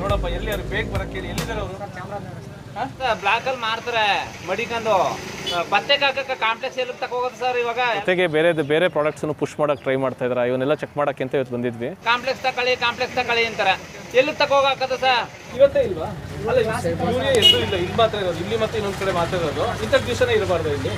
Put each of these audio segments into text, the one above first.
ನೋಡಪ್ಪ ಎಲ್ಲಿ ಅವ್ರು ಬೇಗ ಬರಕ್ಕೆ ಹೇಳಿ ಎಲ್ಲಿದ್ದಾರೆ ಅವರು ಬ್ಲಾಕ್ ಅಲ್ಲಿ ಮಾರ್ತಾರೆ ಮಡಿಕೊಂಡು ಪತ್ತೆಗೆ ಹಾಕಕ್ಕೆ ಕಾಂಪ್ಲೆಕ್ಸ್ ಎಲ್ಲಿ ತಗೋಗೋದು ಸರ್ ಇವಾಗ ಜೊತೆಗೆ ಬೇರೆ ಬೇರೆ ಪ್ರಾಡಕ್ಟ್ಸನ್ನು ಪುಷ್ ಮಾಡೋಕೆ ಟ್ರೈ ಮಾಡ್ತಾ ಇದ್ದಾರೆ ಇವನ್ನೆಲ್ಲ ಚೆಕ್ ಮಾಡೋಕ್ಕೆ ಅಂತ ಇವತ್ತು ಬಂದಿದ್ವಿ ಕಾಂಪ್ಲೆಕ್ಸ್ ತಕೊಳ್ಳಿ ಕಾಂಪ್ಲೆಕ್ಸ್ ತಕೊಳ್ಳಿ ಅಂತಾರೆ ಎಲ್ಲಿ ತಗೋಗಾಕದ ಸರ್ ಇವತ್ತೇ ಇಲ್ವಾ ಅಲ್ಲ ಯೂರಿಯಾ ಎಲ್ಲೂ ಇಲ್ಲ ಇಲ್ಲಿ ಮಾತ್ರ ಇರೋದು ಇಲ್ಲಿ ಮತ್ತೆ ಇನ್ನೊಂದ್ ಕಡೆ ಮಾತ್ರ ಇರೋದು ಇಂಥ ದಿವಸನೇ ಇರಬಾರ್ದು ಇಲ್ಲಿ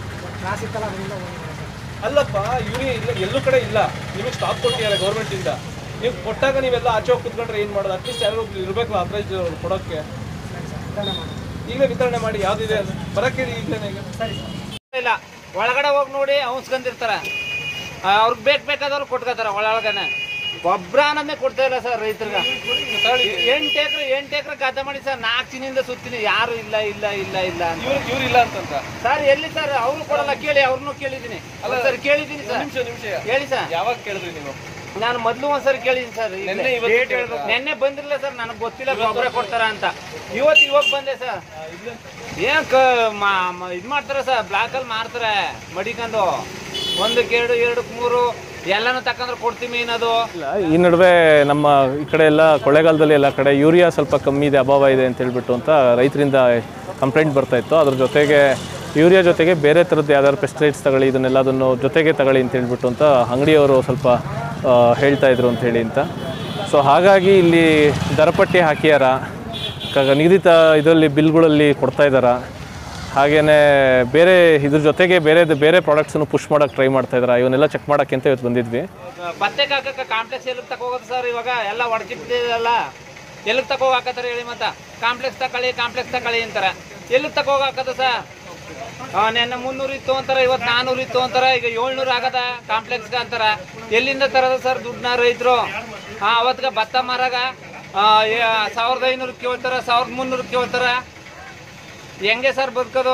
ಅಲ್ಲಪ್ಪ ಯೂರಿಯಾ ಇಲ್ಲ ಎಲ್ಲೂ ಕಡೆ ಇಲ್ಲ ನಿಮಗೆ ಸ್ಟಾಕ್ ಕೊಟ್ಟಿದ್ದಾರೆ ಗೌರ್ಮೆಂಟ್ ಇಂದ ನೀವು ಕೊಟ್ಟಾಗ ನೀವೆಲ್ಲ ಆಚೆ ಹೋಗಿ ಕುತ್ಕೊಂಡ್ರೆ ಏನ್ ಮಾಡೋದು ಅಟ್ಲೀಸ್ಟ್ ಯಾರು ಇರ್ಬೇಕು ಅಪ್ರೈಸ್ ಕೊಡೋಕ್ಕೆ ಈಗಲೇ ವಿತರಣೆ ಮಾಡಿ ಯಾವ್ದಿದೆ ಅದು ಬರಕ್ಕೆ ಹೇಳಿ ಈಗಲೇ ಈಗ ಇಲ್ಲ ಒಳಗಡೆ ಹೋಗಿ ನೋಡಿ ಅವನ್ಸ್ಕೊಂಡಿರ್ತಾರ ಅವ್ರಿಗೆ ಬೇಕು ಬೇಕಾದವ್ರು ಕೊಟ್ಕೋತಾರ ಒಳಗನೆ ಗೊಬ್ಬರ ಅನ್ನೋದೇ ಕೊಡ್ತಾ ಇಲ್ಲ ಸರ್ ರೈತರಿಗೆ ಎಂಟು ಎಕರೆ ಎಂಟು ಎಕರೆ ಗದ್ದೆ ಮಾಡಿ ಸರ್ ನಾಲ್ಕು ಚಿನಿಂದ ಸುತ್ತೀನಿ ಯಾರು ಇಲ್ಲ ಇಲ್ಲ ಇಲ್ಲ ಇಲ್ಲ ಅಂತ ಇವ್ರು ಇವ್ರು ಇಲ್ಲ ಅಂತಂತ ಸರ್ ಎಲ್ಲಿ ಸರ್ ಅವ್ರು ಕೊಡಲ್ಲ ಕೇಳಿ ಅವ್ರನ್ನೂ ಕೇಳಿದ್ದೀನಿ ಅಲ್ಲ ಸರ್ ಕೇಳಿದ್ದೀನಿ ಸರ್ ನಿಮಿಷ ನಿಮಿಷ ಹೇಳಿ ಸರ್ ಯಾವಾಗ ಕೇಳಿದ್ರಿ ನೀವು ನಾನು ಮೊದ್ಲು ಒಂದ್ಸರಿ ಕೇಳಿದ್ದೀನಿ ಸರ್ ಈಗ್ಲೇ. ನೆನ್ನೆ ಇವತ್ತು Date ಹೇಳ್ಬೇಕು. ನೆನ್ನೆ ಬಂದಿರಲಿಲ್ಲ ಸರ್ ನನಗೆ ಗೊತ್ತಿಲ್ಲ ಗೊಬ್ಬರ ಕೊಡ್ತಾರ ಅಂತ ಇವತ್ತು ಇವಾಗ ಬಂದೆ ಸರ್ ಏನ್ ಕ ಮಾ- ಮ- ಇದ್ ಮಾಡ್ತಾರೆ ಸರ್ ಬ್ಲಾಕ್ ಅಲ್ಲಿ ಮಾರ್ತಾರೆ ಮಡಿಕೊಂಡು ಒಂದಕ್ಕೆ ಎರಡು ಎರಡಕ್ಕೆ ಮೂರು ಎಲ್ಲಾನು ತಕೊಂಡ್ರೆ ಕೊಡ್ತೀವಿ ಏನದು ಇಲ್ಲ ಈ ನಡುವೆ ನಮ್ಮ ಈ ಕಡೆ ಎಲ್ಲ ಕೊಳ್ಳೇಗಾಲದಲ್ಲಿ ಎಲ್ಲ ಕಡೆ ಯೂರಿಯಾ ಸ್ವಲ್ಪ ಕಮ್ಮಿ ಇದೆ ಅಭಾವ ಇದೆ ಅಂತ ಹೇಳ್ಬಿಟ್ಟು ಅಂತ ರೈತರಿಂದ ಕಂಪ್ಲೇಂಟ್ ಬರ್ತಾ ಇತ್ತು ಅದ್ರ ಜೊತೆಗೆ ಯೂರಿಯಾ ಜೊತೆಗೆ ಬೇರೆ ಥರದ್ದು ಯಾವ್ದಾದ್ರು ಪೆಸ್ಟಿಸೈಡ್ಸ್ ತಗೊಳ್ಳಿ ಇದನ್ನೆಲ್ಲದನ್ನು ಜೊತೆಗೆ ತಗೊಳ್ಳಿ ಅಂತ ಹೇಳ್ಬಿಟ್ಟು ಅಂತ ಅಂಗಡಿಯವರು ಸ್ವಲ್ಪ ಆ, ಹೇಳ್ತಾ ಇದ್ರು ಅಂತ ಹೇಳಿ ಅಂತ ಸೊ ಹಾಗಾಗಿ ಇಲ್ಲಿ ದರಪಟ್ಟಿ ಹಾಕಿಯಾರ ಕ- ನಿಗದಿತ ಇದರಲ್ಲಿ ಬಿಲ್ಗಳಲ್ಲಿ ಕೊಡ್ತಾ ಇದ್ದಾರಾ ಹಾಗೆಯೇ ಬೇರೆ ಇದ್ರ ಜೊತೆಗೆ ಬೇರೆ ಬೇರೆ ಪ್ರಾಡಕ್ಟ್ಸನ್ನು ಪುಷ್ ಮಾಡೋಕೆ ಟ್ರೈ ಮಾಡ್ತಾ ಇದ್ದಾರೆ ಇವನ್ನೆಲ್ಲ ಚೆಕ್ ಮಾಡೋಕ್ಕೆ ಅಂತ ಇವತ್ತು ಬಂದಿದ್ವಿ ಪತ್ತೆಗೆ ಹಾಕಕ್ಕೆ ಕಾಂಪ್ಲೆಕ್ಸ್ ಎಲ್ಲಿಗೆ ತಗೋಗೋದು ಸರ್ ಇವಾಗ ಎಲ್ಲ ಹೊಡ್ಚಿಬಿಟ್ಟಿದೆಲ್ಲ ಎಲ್ಲಿಗೆ ತಗೋ ಹಾಕತ್ತಾರೆ ಹೇಳಿ ಮತ್ತ ಕಾಂಪ್ಲೆಕ್ಸ್ ತಕೊಳ್ಳಿ ಕಾಂಪ್ಲೆಕ್ಸ್ ತಕೊಳ್ಳಿ ಅಂತಾರೆ ಎಲ್ಲಿಗೆ ತಗೋ ಹಾಕದ ಸರ್ ನೆನ್ನೆ ಮುನ್ನೂರು ಇತ್ತು ಅಂತಾರೆ ಇವತ್ತು ನಾನೂರು ಇತ್ತು ಅಂತಾರೆ ಈಗ ಏಳ್ನೂರು ಆಗದ ಕಾಂಪ್ಲೆಕ್ಸ್ಗೆ ಅಂತಾರ ಎಲ್ಲಿಂದ ತರದ ಸರ್ ದುಡ್ಡನ್ನ ರೈತರು ಹಾಂ ಅವತ್ತಿಗೆ ಭತ್ತ ಮಾರಾಗ ಆ, ಏ- ಸಾವಿರದ ಐನೂರು ಕೇಳ್ತಾರ ಸಾವಿರದ ಮುನ್ನೂರು ಕೇಳ್ತಾರ ಹೆಂಗೆ ಸರ್ ಬದುಕೋದು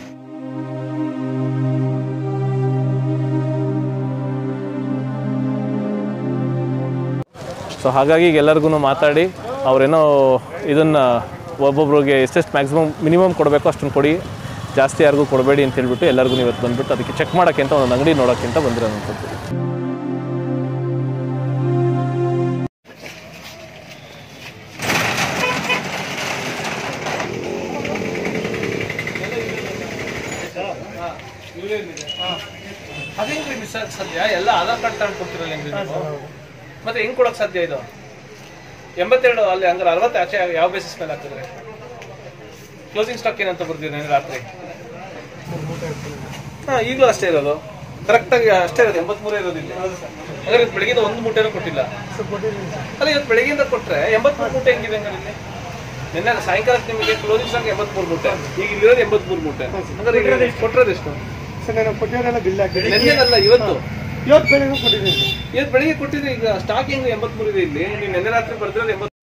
ಸೊ ಹಾಗಾಗಿ ಈಗ ಎಲ್ಲರಿಗೂ ಮಾತಾಡಿ ಅವರೇನೋ ಇದನ್ನು ಒಬ್ಬೊಬ್ರಿಗೆ ಎಷ್ಟೆಷ್ಟು ಮ್ಯಾಕ್ಸಿಮಮ್ ಮಿನಿಮಮ್ ಕೊಡಬೇಕು ಅಷ್ಟನ್ನು ಕೊಡಿ ಜಾಸ್ತಿ ಯಾರಿಗೂ ಕೊಡಬೇಡಿ ಅಂತ ಹೇಳ್ಬಿಟ್ಟು ಎಲ್ಲರಿಗೂ ಇವತ್ತು ಬಂದ್ಬಿಟ್ಟು ಅದಕ್ಕೆ ಚೆಕ್ ಮಾಡೋಕ್ಕೆ ಅಂತ ಒಂದು ಅಂಗಡಿ ನೋಡೋಕ್ಕೆ ಅಂತ ಬಂದಿರೋದಂಥದ್ದು ಅದೇನ್ರಿ ಮಿಸ್ ಆಗ್ ಸಾಧ್ಯ ಎಲ್ಲ ಆಧಾರ್ ಕಾರ್ಡ್ ತಗೊಂಡು ಕೊಡ್ತಿರಲ್ಲ ಹೆಂಗ್ರಿ ನೀವು ಮತ್ತೆ ಹೆಂಗ್ ಕೊಡಕ್ ಸಾಧ್ಯ ಇದು ಎಂಬತ್ತೆರಡು ಅಲ್ಲಿ ಹಂಗಾರೆ ಅರವತ್ತು ಆಚೆ ಯಾವ ಬೇಸಿಸ್ ಮೇಲೆ ಹಾಕಿದ್ರೆ ಕ್ಲೋಸಿಂಗ್ ಸ್ಟಾಕ್ ಏನಂತ ಬರ್ದಿರಿ ರಾತ್ರಿ ಹಾ ಈಗಲೂ ಅಷ್ಟೇ ಇರೋದು ಕರೆಕ್ಟ್ ಆಗಿ ಅಷ್ಟೇ ಇರೋದು ಎಂಬತ್ಮೂರೇ ಇರೋದು ಇಲ್ಲಿ ಹಾಗಾದ್ರೆ ಇವತ್ತು ಬೆಳಗ್ಗೆ ಒಂದು ಮೂಟೆನೂ ಕೊಟ್ಟಿಲ್ಲ ಅಲ್ಲ ಇವತ್ತು ಬೆಳಗ್ಗೆಯಿಂದ ಕೊಟ್ರೆ ಎಂಬತ್ಮೂರು ಮೂಟೆ ಹೆಂಗಿದೆ ಹಂಗಾರೆ ಇಲ್ಲಿ ನಿನ್ನೆ ಸಾಯಂಕಾಲಕ್ಕೆ ನಿಮಗೆ ಕ್ಲೋಸಿಂಗ್ ಸ್ಟಾಕ್ ಎಂಬತ್ಮೂರು ಮೂಟೆ ಈಗ ಇಲ್ಲಿರೋದು ಎಂಬತ್ಮೂರು ಮೂಟೆ ಹಂಗಾರೆ ಈಗ ಕೊಟ್ಟಿರೋದೆಷ್ಟು ಸರ್ ನಾನು ಕೊಟ್ಟಿರೋದೆಲ್ಲ ಬಿಲ್ ಹಾಕಿದ್ದೀನಿ ನೆನ್ನೆನಲ್ಲ ಇವತ್ತು ಇವತ್ತು ಬೆಳಗ್ಗೆ ಕೊಟ್ಟಿದ್ದೀನಿ ಇವತ್ತು ಬೆಳಿಗ್ಗೆ ಕೊಟ್ಟಿದ್ರೆ ಈಗ ಸ್ಟಾಕ್ ಹೆಂಗ್ ಎಂಬತ್ಮೂರು ಇದೆ ಇಲ್ಲಿ ನೀವು ನೆನ್ನೆ ರಾತ್ರಿ ಬರ್ದಿರೋದು ಎಂಬತ್